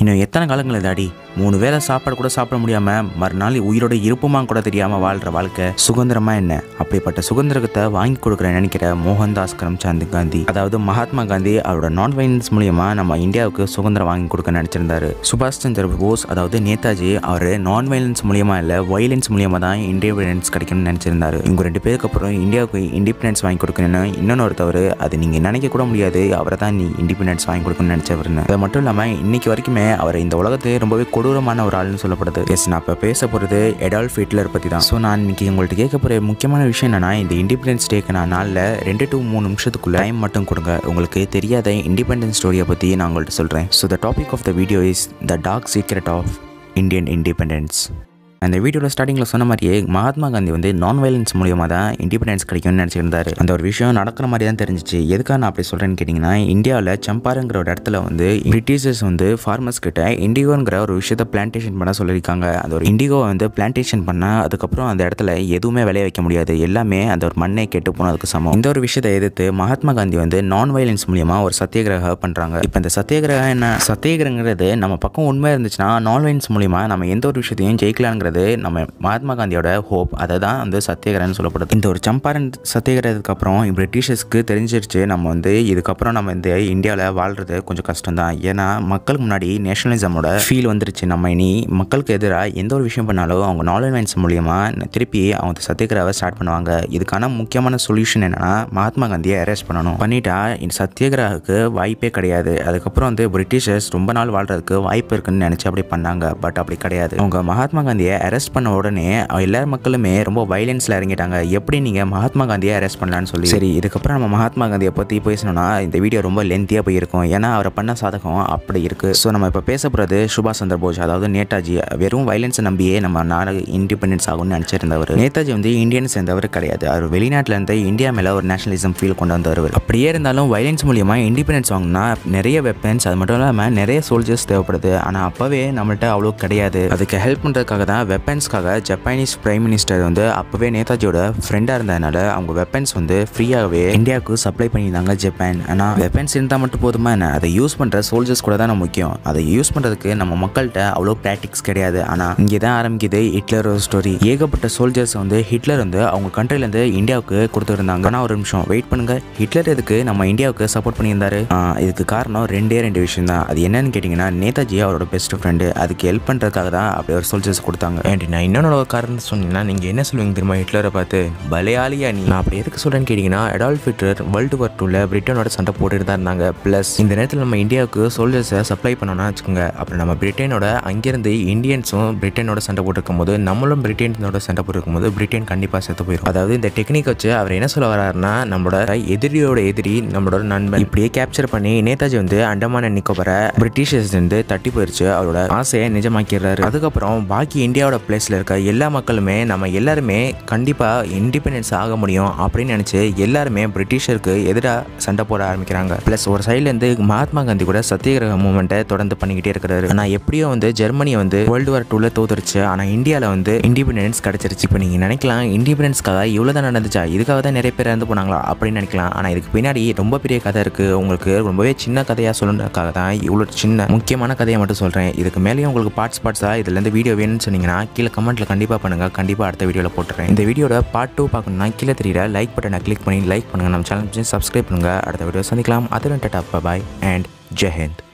இன்னும் எத்தனை காலங்கள் தாடி மூணு வேளை சாப்பாடு கூட சாப்பிட முடியாம மறுநாள் உயிரோட இருப்புமா கூட தெரியாம வாழ்ற வாழ்க்கை சுதந்திரமா என்ன அப்படிப்பட்ட சுதந்திரத்தை வாங்கி கொடுக்குற நினைக்கிற மோகன்தாஸ் கரம்சாந்த் காந்தி அதாவது மகாத்மா காந்தி அவரோட நான் வைலன்ஸ் மூலியமா நம்ம இந்தியாவுக்கு சுதந்திரம் வாங்கி கொடுக்க நினைச்சிருந்தாரு சுபாஷ் சந்திர போஸ் அதாவது நேதாஜி அவர் நான் வைலன்ஸ் மூலியமா இல்ல வைலன்ஸ் மூலியமா தான் இண்டிபெண்டன்ஸ் கிடைக்கும்னு நினைச்சிருந்தாரு இவங்க ரெண்டு பேருக்கு அப்புறம் இந்தியாவுக்கு இண்டிபெண்டன்ஸ் வாங்கி கொடுக்கணும்னு இன்னொன்று ஒருத்தவர் அது நீங்க நினைக்க கூட முடியாது அவரை தான் நீ இண்டிபெண்டன்ஸ் வாங்கி கொடுக்கணும்னு நினைச்சவருன்னு அது மட்டும் இல்லாம இன்னைக்கு வரைக்குமே அவர் இந்த உலகத்திலே ரொம்பவே கொடூரமான ஒரு ஆள்னு சொல்லப்படுது எஸ் நான் இப்போ பேச போகிறது எடால்ஃப் ஹிட்லர் பற்றி தான் ஸோ நான் இன்னைக்கு உங்கள்கிட்ட கேட்க போகிற முக்கியமான விஷயம் என்னன்னா இந்த இண்டிபெண்டன்ஸ் டேக்கு நான் நாளில் ரெண்டு டு மூணு நிமிஷத்துக்குள்ள டைம் மட்டும் கொடுங்க உங்களுக்கு தெரியாத இண்டிபெண்டன்ஸ் ஸ்டோரியை பற்றி நான் உங்கள்கிட்ட சொல்கிறேன் so the topic of the video is the dark secret of Indian independence அந்த வீடியோவில் ஸ்டார்டிங்கில் சொன்ன மாதிரியே மகாத்மா காந்தி வந்து நான் வயலன்ஸ் மூலியமாக தான் இண்டிபெண்டன்ஸ் கிடைக்கும்னு நினச்சிருந்தாரு அந்த ஒரு விஷயம் நடக்கிற மாதிரி தான் தெரிஞ்சிச்சு எதுக்காக நான் அப்படி சொல்கிறேன்னு கேட்டிங்கன்னா இந்தியாவில் சம்பாருங்கிற ஒரு இடத்துல வந்து பிரிட்டிஷர்ஸ் வந்து ஃபார்மர்ஸ் கிட்ட இண்டிகோங்கிற ஒரு விஷயத்த பிளான்டேஷன் பண்ண சொல்லியிருக்காங்க அந்த ஒரு இண்டிகோவை வந்து பிளான்டேஷன் பண்ணால் அதுக்கப்புறம் அந்த இடத்துல எதுவுமே விளைய வைக்க முடியாது எல்லாமே அந்த ஒரு மண்ணை கெட்டு போனதுக்கு சமம் இந்த ஒரு விஷயத்தை எதிர்த்து மகாத்மா காந்தி வந்து நான் வயலன்ஸ் மூலியமாக ஒரு சத்தியகிரக பண்ணுறாங்க இப்போ இந்த சத்தியகிரகம் என்ன சத்தியகிரகங்கிறது நம்ம பக்கம் உண்மையாக இருந்துச்சுன்னா நான் வயலன்ஸ் மூலியமாக நம்ம எந்த ஒரு விஷயத்தையும் ஜெயிக்கலாங்கிறது நம்ம மகாத்மா காந்தியோட ஹோப் அதை தான் வந்து சத்தியகிரகம்னு சொல்லப்படுது இந்த ஒரு சம்பாரன் சத்தியகிரகத்துக்கு அப்புறம் பிரிட்டிஷர்ஸ்க்கு தெரிஞ்சிருச்சு நம்ம வந்து இதுக்கப்புறம் நம்ம இந்த இந்தியாவில் வாழ்றது கொஞ்சம் கஷ்டம் தான் ஏன்னா மக்களுக்கு முன்னாடி நேஷனலிசமோட ஃபீல் வந்துருச்சு நம்ம இனி மக்களுக்கு எதிராக எந்த ஒரு விஷயம் பண்ணாலும் அவங்க நாலேஜ் மூலியமாக திருப்பி அவங்க சத்தியகிரகவை ஸ்டார்ட் பண்ணுவாங்க இதுக்கான முக்கியமான சொல்யூஷன் என்னன்னா மகாத்மா காந்தியை அரெஸ்ட் பண்ணணும் பண்ணிட்டா இந்த சத்தியகிரகுக்கு வாய்ப்பே கிடையாது அதுக்கப்புறம் வந்து பிரிட்டிஷர்ஸ் ரொம்ப நாள் வாழ்றதுக்கு வாய்ப்பு இருக்குன்னு நினச்சி அப்படி பண்ணாங்க பட் அப்படி கிடையாது அவங்க மகாத்மா காந்தியை அரெஸ்ட் பண்ண உடனே எல்லா மக்களுமே ரொம்ப வைலன்ஸில் இறங்கிட்டாங்க எப்படி நீங்கள் மகாத்மா காந்தியை அரெஸ்ட் பண்ணலான்னு சொல்லி சரி இதுக்கப்புறம் நம்ம மகாத்மா காந்தியை பற்றி பேசணும்னா இந்த வீடியோ ரொம்ப லென்த்தியாக போயிருக்கும் ஏன்னா அவரை பண்ண சாதகம் அப்படி இருக்கு ஸோ நம்ம இப்போ பேச போகிறது சுபாஷ் சந்திர போஸ் அதாவது நேதாஜி வெறும் வைலன்ஸை நம்பியே நம்ம நாடு இண்டிபெண்டன்ஸ் ஆகும்னு நினச்சிருந்தவர் நேதாஜி வந்து இந்தியன் சேர்ந்தவர் கிடையாது அவர் வெளிநாட்டில் இருந்து இந்தியா மேலே ஒரு நேஷனலிசம் ஃபீல் கொண்டு வந்தவர் அப்படியே இருந்தாலும் வைலன்ஸ் மூலியமாக இண்டிபெண்டன்ஸ் வாங்கினா நிறைய வெப்பன்ஸ் அது மட்டும் இல்லாமல் நிறைய சோல்ஜர்ஸ் தேவைப்படுது ஆனால் அப்போவே நம்மள்ட்ட அவ்வளோ கிடையாது அதுக்கு ஹெல்ப் பண்ணுறதுக்காக தான் வெப்பன்ஸ்க்காக ஜப்பானீஸ் பிரைம் மினிஸ்டர் வந்து அப்போவே நேதாஜியோட ஃப்ரெண்டாக இருந்ததுனால அவங்க வெப்பன்ஸ் வந்து ஃப்ரீயாகவே இந்தியாவுக்கு சப்ளை பண்ணியிருந்தாங்க ஜப்பான் ஆனால் வெப்பன்ஸ் இருந்தால் மட்டும் போதுமா என்ன அதை யூஸ் பண்ணுற சோல்ஜர்ஸ் கூட தான் நம்ம முக்கியம் அதை யூஸ் பண்ணுறதுக்கு நம்ம மக்கள்கிட்ட அவ்வளோ ப்ராக்டிக்ஸ் கிடையாது ஆனால் இங்கே தான் ஆரம்பிக்குது ஹிட்லரோட ஸ்டோரி ஏகப்பட்ட சோல்ஜர்ஸ் வந்து ஹிட்லர் வந்து அவங்க கண்ட்ரிலேருந்து இந்தியாவுக்கு கொடுத்துருந்தாங்க ஆனால் ஒரு நிமிஷம் வெயிட் பண்ணுங்க ஹிட்லர் எதுக்கு நம்ம இந்தியாவுக்கு சப்போர்ட் பண்ணியிருந்தாரு ஆ, இதுக்கு காரணம் ரெண்டே ரெண்டு விஷயம் தான் அது என்னன்னு கேட்டிங்கன்னா நேதாஜி அவரோட பெஸ்ட் ஃப்ரெண்டு அதுக்கு ஹெல்ப் பண்ணுறதுக்காக தான் அப்படி ஒரு சோல்ஜர்ஸ் கொடுத்தாங்க அண்ட் நான் இன்னொன்று ஒரு காரணம் சொன்னீங்கன்னா நீங்கள் என்ன சொல்லுவீங்க தெரியுமா ஹிட்லரை பார்த்து பலையாலியா நீ நான் அப்படி எதுக்கு சொல்கிறேன்னு கேட்டிங்கன்னா அடால்ஃப் ஹிட்லர் வேர்ல்டு வார் டூவில் பிரிட்டனோட சண்டை போட்டுட்டு தான் இருந்தாங்க ப்ளஸ் இந்த நேரத்தில் நம்ம இந்தியாவுக்கு சோல்ஜர்ஸை சப்ளை பண்ணோம்னா வச்சுக்கோங்க அப்புறம் நம்ம பிரிட்டனோட அங்கேருந்து இந்தியன்ஸும் பிரிட்டனோட சண்டை போட்டுருக்கும் போது நம்மளும் பிரிட்டனோட சண்டை போட்டுருக்கும் போது பிரிட்டன் கண்டிப்பாக செத்து போயிடும் அதாவது இந்த டெக்னிக் வச்சு அவர் என்ன சொல்ல வராருன்னா நம்மளோட எதிரியோட எதிரி நம்மளோட நண்பன் இப்படியே கேப்சர் பண்ணி நேதாஜி வந்து அண்டமான் அண்ட் நிக்கோபரை பிரிட்டிஷர்ஸ் இருந்து தட்டி போயிருச்சு அவரோட ஆசையை நிஜமாக்கிடுறாரு அதுக்கப்புறம் பாக்கி இந்தியாவோட பிளேஸ்ல இருக்க எல்லா மக்களுமே நம்ம எல்லாருமே கண்டிப்பாக இண்டிபெண்டன்ஸ் ஆக முடியும் அப்படின்னு நினச்சி எல்லாருமே பிரிட்டிஷருக்கு எதிராக சண்டை போட ஆரம்பிக்கிறாங்க ப்ளஸ் ஒரு சைட்லேருந்து மகாத்மா காந்தி கூட சத்தியகிரக மூமெண்ட்டை தொடர்ந்து பண்ணிக்கிட்டே இருக்கிறாரு ஆனால் எப்படியோ வந்து ஜெர்மனி வந்து வேர்ல்டு வார் டூவில் தோத்துருச்சு ஆனால் இந்தியாவில் வந்து இண்டிபெண்டன்ஸ் கிடச்சிருச்சு இப்போ நீங்கள் நினைக்கலாம் இண்டிபெண்டன்ஸ்க்காக இவ்வளோ தான் நடந்துச்சா இதுக்காக தான் நிறைய பேர் இறந்து போனாங்களா அப்படின்னு நினைக்கலாம் ஆனால் இதுக்கு பின்னாடி ரொம்ப பெரிய கதை இருக்குது உங்களுக்கு ரொம்பவே சின்ன கதையாக சொல்லுறதுக்காக தான் இவ்வளோ சின்ன முக்கியமான கதையை மட்டும் சொல்கிறேன் இதுக்கு மேலேயும் உங்களுக்கு பார்ட்ஸ் பார்ட்ஸாக இதுலேருந்து வீடியோ வேணும்னு சொன்னீங்கன்னா கீழே கமெண்ட்டில் கண்டிப்பாக பண்ணுங்கள் கண்டிப்பாக அடுத்த வீடியோவில் போட்டுறேன் இந்த வீடியோட பார்ட் டூ பார்க்கணும்னா கீழே தெரியல லைக் பட்டனை கிளிக் பண்ணி லைக் பண்ணுங்கள் நம்ம சேனல் சப்ஸ்கிரைப் பண்ணுங்கள் அடுத்த வீடியோ சந்திக்கலாம் அதில் டட்டா பாய் அண்ட் ஜெயஹிந்த்